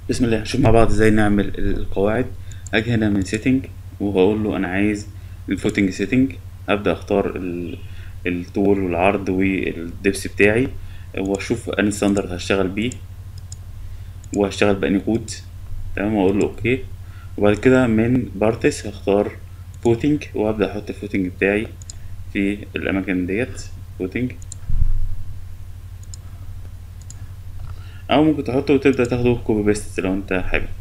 بسم الله نشوف مع بعض ازاي نعمل القواعد اجي هنا من سيتنج وهقول له انا عايز الفوتنج سيتنج هبدأ اختار ال- الطول والعرض والدبس بتاعي واشوف انهي ستاندرد هشتغل بيه وهشتغل بأنهي كود تمام واقول له اوكي وبعد كده من بارتس هختار فوتنج وهبدأ احط الفوتنج بتاعي في الاماكن ديت فوتنج او ممكن تحطه وتبدأ تاخده كوبي بيست لو انت حابب